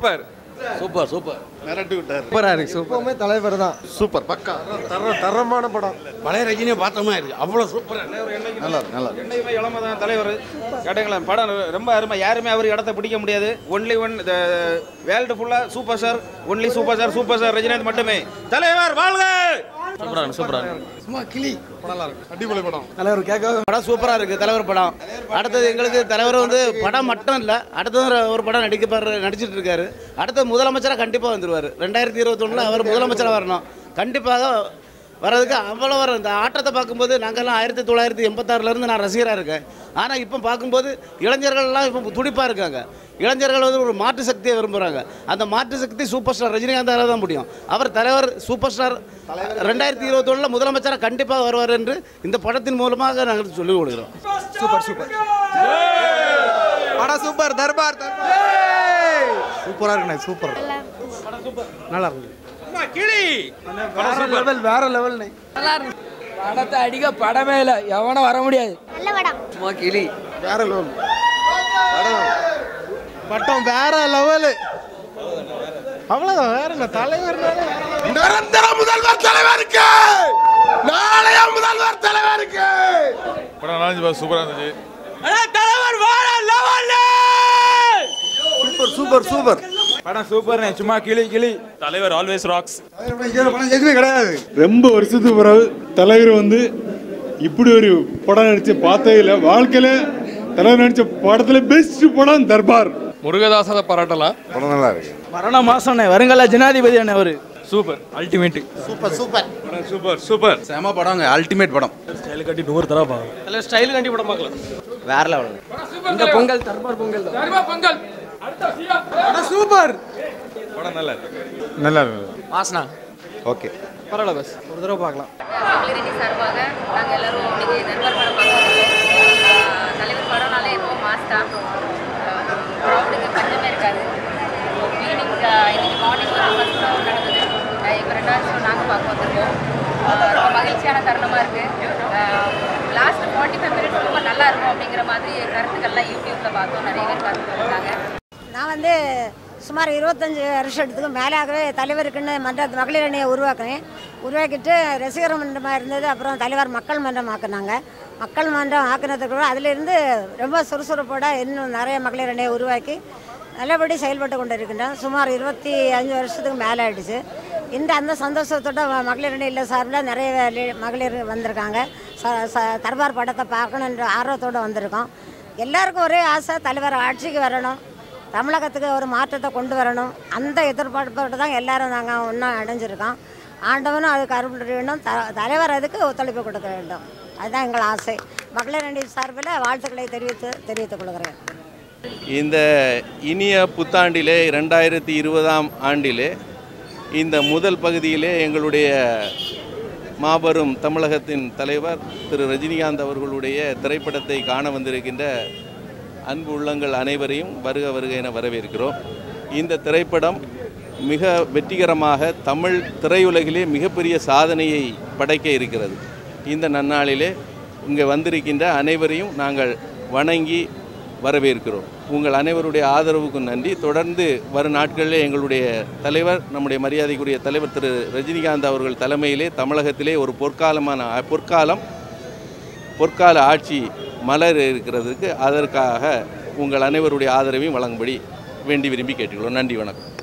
Super super super மிரட்டி விட்டார் சூப்பரா இருக்கு சூப்பர் எப்பவுமே தலைவர் தான் சூப்பர் பக்கா தர தரமான படம் பழைய ரஜினியை பார்த்தோமா இருக்கு அவ்வளோ சூப்பர் நல்லா இருக்கு, நல்லா இருக்கு. என்னைக்குமே இளமை தான் தலைவர் கேட்டுங்களேன் படம் ரொம்ப அருமை யாருமே அவர் இடத்த பிடிக்க முடியாது ஒன்லி ஒன் வேர்ல்டு ஃபுல்லாக super star only super star super star Rajinikanth மட்டுமே தலைவர் வாழ்க சூப்பரா இருக்கு சூப்பரா சும்மா கிளி அடிப்பொலி படம் தலைவர் கேட்க படம் சூப்பராக இருக்குது தலைவர் படம் அடுத்தது எங்களுக்கு தலைவர் வந்து படம் மட்டும் இல்லை அடுத்தது ஒரு- ஒரு படம் நடிக்க பாரு நடிச்சிட்டு இருக்காரு அடுத்தது முதலமைச்சராக கண்டிப்பாக வந்துருவார் ரெண்டாயிரத்தி இருபத்தொன்னில் அவர் முதலமைச்சராக வரணும் கண்டிப்பாக வர்றதுக்கு அவ்வளோ வரும் இந்த ஆட்டத்தை பார்க்கும்போது நாங்கள்லாம் ஆயிரத்தி தொள்ளாயிரத்தி எண்பத்தாறுலேருந்து நான் ரசிகராக இருக்கேன் ஆனால் இப்போ பார்க்கும்போது இளைஞர்கள்லாம் இப்போ துடிப்பாக இருக்காங்க இளைஞர்கள் வந்து ஒரு மாற்று சக்தியை விரும்புகிறாங்க அந்த மாற்று சக்தி சூப்பர் ஸ்டார் ரஜினிகாந்தால தான் முடியும் அவர் தலைவர் சூப்பர் ஸ்டார் ரெண்டாயிரத்தி இருபத்தொன்னில் முதலமைச்சராக கண்டிப்பாக வருவார் என்று இந்த படத்தின் மூலமாக நாங்கள் சொல்லிக் கொடுக்குறோம் சூப்பர் சூப்பர் படம் சூப்பர் தர்பார் சூப்பரா இருக்குண்ணே சூப்பர் நல்லா இருக்கு வேற லெவல் வேற லெவல் படத்தை அடிக்க படமே இல்லை எவனும் வர முடியாது நல்ல படம் சும்மா கிளி வேற லெவல் பட்டம் வேற லெவல் அவ்வளவுதான் வேற என்ன தலைவர் நிரந்தர முதல்வர் தலைவருக்கு நாளைய முதல்வர் தலைவருக்கு படம் நாலஞ்சு சூப்பரா இருந்துச்சு சூப்பர் சூப்பர் சூப்பர் படம் சூப்பர்ண்ணே சும்மா கிளி கிளி தலைவர் ஆல்வேஸ் ராக்ஸ் படம் எதுவுமே கிடையாது ரொம்ப வருஷத்துக்கு பிறகு தலைவர் வந்து இப்படி ஒரு படம் நடிச்சு பார்த்ததே இல்லை வாழ்க்கையில தலைவர் நடிச்ச படத்துல பெஸ்ட் படம் தர்பார் முருகதாசனை பாராட்டலாம் படம் நல்லா இருக்கு மரண மாசம்ண்ணே வருங்கால ஜனாதிபதி அண்ணே அவர் super ultimate super super super super செம படங்க அல்டிமேட் படம் ஸ்டைல் கட்டி நூறு தடவை பார்க்கலாம் அதில் ஸ்டைல் கண்டி படம் பார்க்கலாம் வேற லெவல் இந்த பொங்கல் தர்பார் பொங்கல் தான் சூப்பர் படம் நல்லா இருக்கு நல்லா இருக்கு வாசனா ஓகே பரவாயில்ல பஸ் ஒரு தடவை பார்க்கலாம் மகளிரணி சார்பாக நாங்கள் எல்லாரும் இன்னைக்கு நண்பர் படம் பார்க்க தலைவர் படம்னாலே எப்பவும் மாஸ்டா க்ரௌடுக்கு பஞ்சமே இருக்காது ஈவினிங் இன்னைக்கு மார்னிங் ஒரு ஃபர்ஸ்ட் ஷோ நடந்தது அஹ் இப்போ ரெண்டாவது ஷோ நாங்கள் பார்க்க வந்திருக்கோம் அஹ் ரொம்ப மகிழ்ச்சியான தருணமாக இருக்குது லாஸ்ட் ஃபார்ட்டி ஃபைவ் மினிட்ஸ் ரொம்ப நல்லா இருக்கும் அப்படிங்கிற மாதிரி கருத்துக்கள்லாம் யூடியூப்பில் பார்த்தோம் நிறைய பேர் கருத்து கொடுத்தாங்க நான் வந்து சுமார் இருபத்தஞ்சி வருஷத்துக்கு மேலாகவே தலைவருக்குன்னு மன்ற மகளிர் அணியை உருவாக்குனேன் உருவாக்கிட்டு ரசிகர் மன்றமாக இருந்தது அப்புறம் தலைவர் மக்கள் மன்றம் ஆக்குனாங்க மக்கள் மன்றம் ஆக்குனதுக்கு அதிலிருந்து ரொம்ப சுறுசுறுப்போட இன்னும் நிறைய மகளிர் அணியை உருவாக்கி நல்லபடி செயல்பட்டு கொண்டு இருக்கின்றோம் சுமார் இருபத்தி அஞ்சு வருஷத்துக்கு மேலே ஆயிடுச்சு இந்த அந்த சந்தோஷத்தோட ம- மகளிர் அணி இல்லை சார்பில் நிறைய லே- மகளிர் வந்திருக்காங்க ச ச தர்பார் படத்தை பார்க்கணுன்ற ஆர்வத்தோடு வந்திருக்கோம் எல்லாருக்கும் ஒரே ஆசை தலைவர் ஆட்சிக்கு வரணும் தமிழகத்துக்கு ஒரு மாற்றத்தை கொண்டு வரணும் அந்த எதிர்பார்ப்போடு தான் எல்லாரும் நாங்கள் ஒன்றா அடைஞ்சிருக்கோம் ஆண்டவனும் அதுக்கு அருள் வேண்டும் த தலைவர் அதுக்கு ஒத்துழைப்பு கொடுக்க வேண்டும் அதுதான் எங்கள் ஆசை மகளிர் அணி சார்பில் வாழ்த்துக்களை தெரிவித்து தெரிவித்துக் கொள்கிறேன் இந்த இனிய புத்தாண்டிலே ரெண்டாயிரத்தி இருபதாம் ஆண்டிலே இந்த முதல் பகுதியிலே எங்களுடைய மாபெரும் தமிழகத்தின் தலைவர் திரு ரஜினிகாந்த் அவர்களுடைய திரைப்படத்தை காண வந்திருக்கின்ற அன்பு உள்ளங்கள் அனைவரையும் வருக வருக என வரவேற்கிறோம் இந்த திரைப்படம் மிக வெற்றிகரமாக தமிழ் திரையுலகிலே மிகப்பெரிய சாதனையை படைக்க இருக்கிறது இந்த நன்னாளிலே இங்கே வந்திருக்கின்ற அனைவரையும் நாங்கள் வணங்கி வரவேற்கிறோம் உங்கள் அனைவருடைய ஆதரவுக்கு நன்றி தொடர்ந்து வரும் நாட்களிலே எங்களுடைய தலைவர் நம்முடைய மரியாதைக்குரிய தலைவர் திரு ரஜினிகாந்த் அவர்கள் தலைமையிலே தமிழகத்திலே ஒரு பொற்காலமான பொற்காலம் பொற்கால ஆட்சி மலர் இருக்கிறதுக்கு அதற்காக உங்கள் அனைவருடைய ஆதரவையும் வழங்கும்படி வேண்டி விரும்பி கேட்டுக்கிறோம் நன்றி வணக்கம்